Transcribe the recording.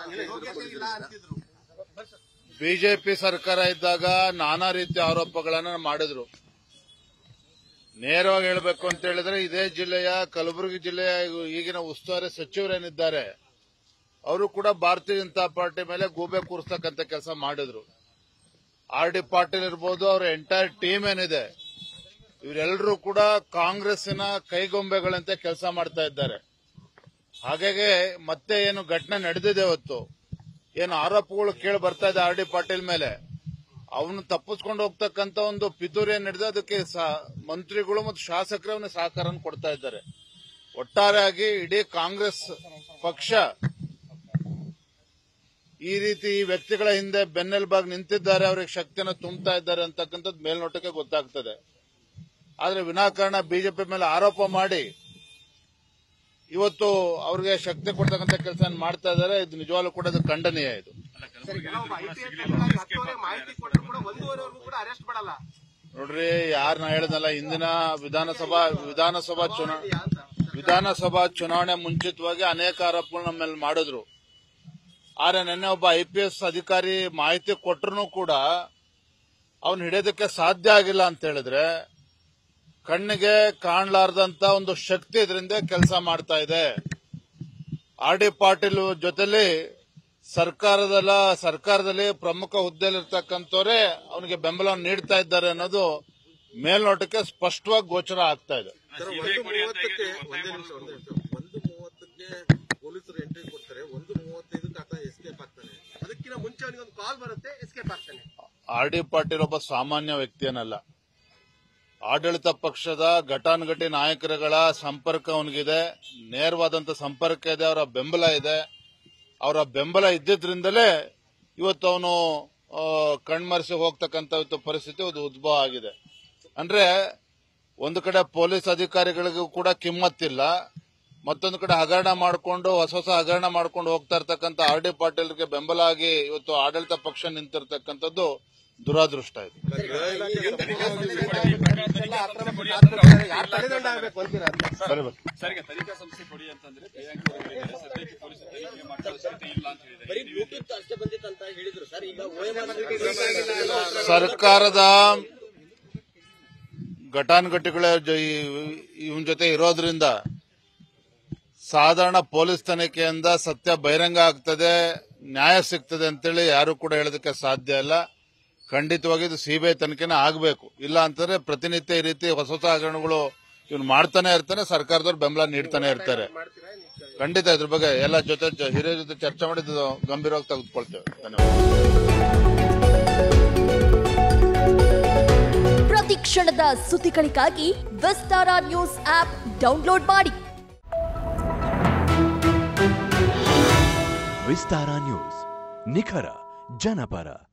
BJP ಸರ್ಕಾರ ಇದ್ದಾಗ ನಾನಾ ರೀತಿಯ ಆರೋಪಗಳನ್ನ ಮಾಡಿದ್ರು ನೇರವಾಗಿ ಹೇಳಬೇಕು ಅಂತ ಹೇಳಿದ್ರೆ ಇದೇ ಜಿಲ್ಲೆಯ ಕಲಬುರಗಿ ಜಿಲ್ಲೆಯ ಈಗಿನ ಉಸ್ತುವಾರಿ ಸಚಿವರೇನಿದ್ದಾರೆ ಅವರು ಕೂಡ ಭಾರತೀಯ ಜನತಾ ಪಾರ್ಟಿ ಮೇಲೆ ಗೂಬೆ ಕೂರಿಸ್ತಕ್ಕಂಥ ಕೆಲಸ ಮಾಡಿದ್ರು ಆರ್ ಡಿ ಪಾಟೀಲ್ ಇರ್ಬೋದು ಅವರ ಎಂಟೈರ್ ಟೀಮ್ ಏನಿದೆ ಇವರೆಲ್ಲರೂ ಕೂಡ ಕಾಂಗ್ರೆಸ್ಸಿನ ಕೈಗೊಂಬೆಗಳಂತೆ ಕೆಲಸ ಮಾಡ್ತಾ ಇದ್ದಾರೆ ಹಾಗಾಗಿ ಮತ್ತೆ ಏನು ಘಟನೆ ನಡೆದಿದೆ ಇವತ್ತು ಏನು ಆರೋಪಗಳು ಕೇಳಿ ಬರ್ತಾ ಇದೆ ಆರ್ ಡಿ ಪಾಟೀಲ್ ಮೇಲೆ ಅವನು ತಪ್ಪಿಸ್ಕೊಂಡು ಹೋಗ್ತಕ್ಕಂತ ಒಂದು ಪಿತೂರಿ ಏನ್ ನಡೆದಿದೆ ಅದಕ್ಕೆ ಸ- ಮಂತ್ರಿಗಳು ಮತ್ತು ಶಾಸಕರು ಅವನ ಸಹಕಾರ ಕೊಡ್ತಾ ಇದ್ದಾರೆ ಒಟ್ಟಾರೆಯಾಗಿ ಇಡೀ ಕಾಂಗ್ರೆಸ್ ಪಕ್ಷ ಈ ರೀತಿ ಈ ವ್ಯಕ್ತಿಗಳ ಹಿಂದೆ ಬೆನ್ನೆಲುಬಾಗಿ ನಿಂತಿದ್ದಾರೆ ಅವರಿಗೆ ಶಕ್ತಿಯನ್ನು ತುಂಬುತ್ತಾ ಇದ್ದಾರೆ ಅಂತಕ್ಕಂಥದ್ದು ಮೇಲ್ನೋಟಕ್ಕೆ ಗೊತ್ತಾಗ್ತದೆ ಆದ್ರೆ ವಿನಾಕಾರಣ ಬಿಜೆಪಿ ಮೇಲೆ ಆರೋಪ ಮಾಡಿ ಇವತ್ತು ಅವ್ರಿಗೆ ಶಕ್ತಿ ಕೊಡ್ತಕ್ಕಂಥ ಕೆಲಸ ಮಾಡ್ತಾ ಇದ್ದಾರೆ ಇದು ನಿಜವಾಗ್ಲೂ ಕೂಡ ಇದು ಖಂಡನೀಯ ಇದು ಮಾಹಿತಿ ಕೊಟ್ಟರು ಕೂಡ ಒಂದೂವರೆವರೆಗೂ ಕೂಡ ಅರೆಸ್ಟ್ ಮಾಡಲ್ಲ ನೋಡ್ರಿ ಯಾರು ನಾ ಹೇಳ್ದಲ್ಲ ಇಂದಿನ ವಿಧಾನಸಭಾ ವಿಧಾನಸಭಾ ಚುನಾ ವಿಧಾನಸಭಾ ಚುನಾವಣೆ ಮುಂಚಿತವಾಗಿ ಅನೇಕ ಆರೋಪಗಳು ನಮ್ಮ ಮೇಲೆ ಮಾಡಿದ್ರು ಆದ್ರೆ ನಿನ್ನೆ ಒಬ್ಬ ಐ ಪಿ ಎಸ್ ಅಧಿಕಾರಿ ಮಾಹಿತಿ ಕೊಟ್ಟರು ಕೂಡ ಅವನು ಹಿಡಿಯೋದಕ್ಕೆ ಸಾಧ್ಯ ಆಗಿಲ್ಲ ಅಂತ ಹೇಳಿದ್ರೆ ಕಣ್ಣಿಗೆ ಕಾಣಲಾರ್ದಂತ ಒಂದು ಶಕ್ತಿ ಇದರಿಂದ ಕೆಲಸ ಮಾಡ್ತಾ ಇದೆ ಆರ್ ಡಿ ಪಾಟೀಲ್ ಜೊತೆಲಿ ಸರ್ಕಾರದಲ್ಲ ಸರ್ಕಾರದಲ್ಲಿ ಪ್ರಮುಖ ಹುದ್ದೆಯಲ್ಲಿರ್ತಕ್ಕಂಥವರೇ ಅವನಿಗೆ ಬೆಂಬಲವನ್ನು ನೀಡ್ತಾ ಇದ್ದಾರೆ ಅನ್ನೋದು ಮೇಲ್ನೋಟಕ್ಕೆ ಸ್ಪಷ್ಟವಾಗಿ ಗೋಚರ ಆಗ್ತಾ ಇದೆ ಸರ್, ಒಂದು ಮೂವತ್ತಕ್ಕೆ ಒಂದೇ ನಿಮಿಷ ಒಂದೇ ನಿಮಿಷ ಒಂದು ಮೂವತ್ತಕ್ಕೆ ಪೊಲೀಸರು ಎಂಟ್ರಿ ಕೊಡ್ತಾರೆ ಒಂದು ಮೂವತ್ತೈದಕ್ಕೆ ಆತ ಎಸ್ಕೇಪ್ ಆಗ್ತಾನೆ ಅದಕ್ಕಿಂತ ಮುಂಚೆ ಅವನಿಗೆ ಒಂದು ಕಾಲ್ ಬರುತ್ತೆ ಎಸ್ಕೇಪ್ ಆಗ್ತಾನೆ ಆರ್ ಡಿ ಪಾಟೀಲ್ ಒಬ್ಬ ಸಾಮಾನ್ಯ ವ್ಯಕ್ತಿಯನ್ನಲ್ಲ ಆಡಳಿತ ಪಕ್ಷದ ಘಟಾನುಘಟಿ ನಾಯಕರುಗಳ ಸಂಪರ್ಕ ಅವನಿಗಿದೆ ನೇರವಾದಂತ ಸಂಪರ್ಕ ಇದೆ ಅವರ ಬೆಂಬಲ ಇದೆ ಅವರ ಬೆಂಬಲ ಇದ್ದಿದ್ರಿಂದಲೇ ಇವತ್ತು ಅವನು ಕಣ್ಮರೆಸಿ ಹೋಗ್ತಕ್ಕಂಥ ಇವತ್ತು ಪರಿಸ್ಥಿತಿ ಒಂದು ಉದ್ಭವ ಆಗಿದೆ ಅಂದ್ರೆ ಒಂದು ಕಡೆ ಪೊಲೀಸ್ ಅಧಿಕಾರಿಗಳಿಗೂ ಕೂಡ ಕಿಮ್ಮತ್ತಿಲ್ಲ ಮತ್ತೊಂದು ಕಡೆ ಹಗರಣ ಮಾಡಿಕೊಂಡು ಹೊಸ ಹೊಸ ಹಗರಣ ಮಾಡ್ಕೊಂಡು ಹೋಗ್ತಾ ಇರ್ತಕ್ಕಂಥ ಆರ್ ಡಿ ಪಾಟೀಲ್ಗೆ ಬೆಂಬಲ ಆಗಿ ಇವತ್ತು ಆಡಳಿತ ಪಕ್ಷ ನಿಂತಿರ್ತಕ್ಕಂಥದ್ದು ದುರಾದೃಷ್ಟ ಇದು ಯಾರು ತಡೆದಂಡ ಆಗ್ಬೇಕು ಅಂತೀರಾ ಅಂತ ಸರಿ ಬರ್ ಸರ್ ಈಗ ತನಿಖಾ ಸಂಸ್ಥೆ ಕೊಡಿ ಅಂತಂದ್ರೆ ಪ್ರಿಯಾಂಕ ಅವ್ರು ಹೇಳಿದ್ದಾರೆ. ಸದ್ಯಕ್ಕೆ ಪೊಲೀಸರು ತನಿಖೆ ಮಾಡ್ತಾ ಅವಶ್ಯಕತೆ ಇಲ್ಲ ಅಂತ ಹೇಳಿದ್ದಾರೆ ಬರೀ ಬ್ಲೂಟೂತ್ ಅಷ್ಟೇ ಬಂದಿತ್ತಂತ ಹೇಳಿದ್ರು ಸರ್ ಈಗ ಓಎಂಆರ್ ಸರ್ಕಾರದ ಘಟಾನುಘಟಿಗಳ ಇವನ್ ಜೊತೆ ಇರೋದ್ರಿಂದ ಸಾಧಾರಣ ಪೊಲೀಸ್ ತನಿಖೆಯಿಂದ ಸತ್ಯ ಬಹಿರಂಗ ಆಗ್ತದೆ ನ್ಯಾಯ ಸಿಗ್ತದೆ ಅಂತೇಳಿ ಯಾರು ಕೂಡ ಹೇಳೋದಕ್ಕೆ ಸಾಧ್ಯ ಇಲ್ಲ ಖಂಡಿತವಾಗಿ ಇದು ಸಿಬಿಐ ತನಿಖೆನೇ ಆಗಬೇಕು ಇಲ್ಲ ಅಂತಂದ್ರೆ ಪ್ರತಿನಿತ್ಯ ಈ ರೀತಿ ಹೊಸ ಹೊಸ ಹಗರಣಗಳು ಇವ್ನು ಮಾಡ್ತಾನೆ ಇರ್ತಾನೆ ಸರ್ಕಾರದವ್ರು ಬೆಂಬಲ ನೀಡ್ತಾನೆ ಇರ್ತಾರೆ ಖಂಡಿತ ಇದ್ರ ಬಗ್ಗೆ ಎಲ್ಲ ಜೊತೆ ಜ- ಹಿರಿಯರ ಜೊತೆ ಚರ್ಚೆ ಮಾಡಿ ಇದು ಗಂಭೀರವಾಗಿ ತೆಗೆದುಕೊಳ್ತೇವೆ ಧನ್ಯವಾದ ಪ್ರತಿ ಕ್ಷಣದ ಸುದ್ದಿಗಳಿಗಾಗಿ ವಿಸ್ತಾರ ನ್ಯೂಸ್ ಆಪ್ ಡೌನ್ಲೋಡ್ ಮಾಡಿ ವಿಸ್ತಾರ ನ್ಯೂಸ್ ನಿಖರ ಜನಪರ